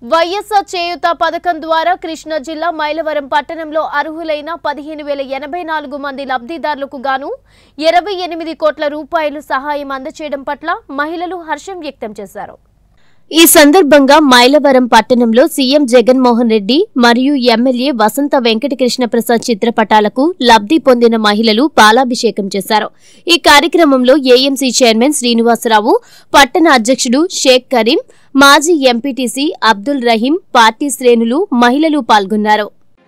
వైఎస్ఆర్ చేయూత పథకం ద్వారా కృష్ణా జిల్లా మైలవరం పట్టణంలో అర్హులైన పదిహేను వేల ఎనభై నాలుగు మంది లబ్ధిదారులకు గాను ఇరవై ఎనిమిది కోట్ల రూపాయలు సహాయం అందచేయడం పట్ల మహిళలు హర్షం వ్యక్తం చేశారు ఈ సందర్భంగా మైలవరం పట్టణంలో సీఎం జగన్మోహన్ రెడ్డి మరియు ఎమ్మెల్యే వసంత వెంకటకృష్ణ ప్రసాద్ చిత్రపటాలకు లబ్ధి పొందిన మహిళలు పాలాభిషేకం చేశారు ఈ కార్యక్రమంలో ఏఎంసీ చైర్మన్ శ్రీనివాసరావు పట్టణ అధ్యక్షుడు షేక్ కరీం మాజీ ఎంపీటీసీ అబ్దుల్ రహీం పార్టీ శ్రేణులు మహిళలు పాల్గొన్నారు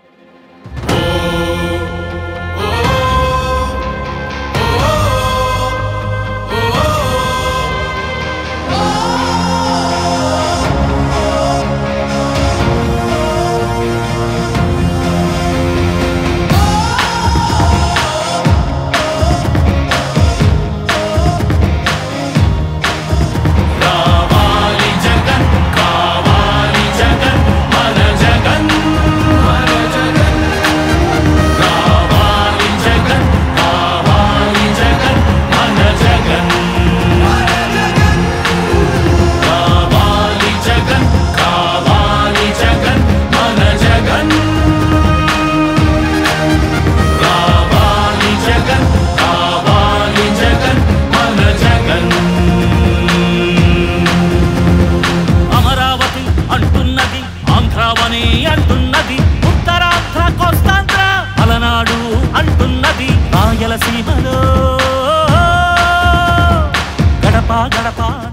కావాలి జగన్ కావాలి జగన్ మన జగన్ మన జగన్ కావాలి జగన్ కావాలి జగన్ మన జగన్ కావాలి జగన్ కావాలి జగన్ మన జగన్ కావాలి జగన్ కావాలి జగన్ మన జగన్ అమరావతి అంటున్నది ఆంధ్రావని అంటున్నది ఉత్తరాంధ్ర కోస్తాంధ్ర అలనాడు అంటున్నది రాయలసీమలో గడప గడప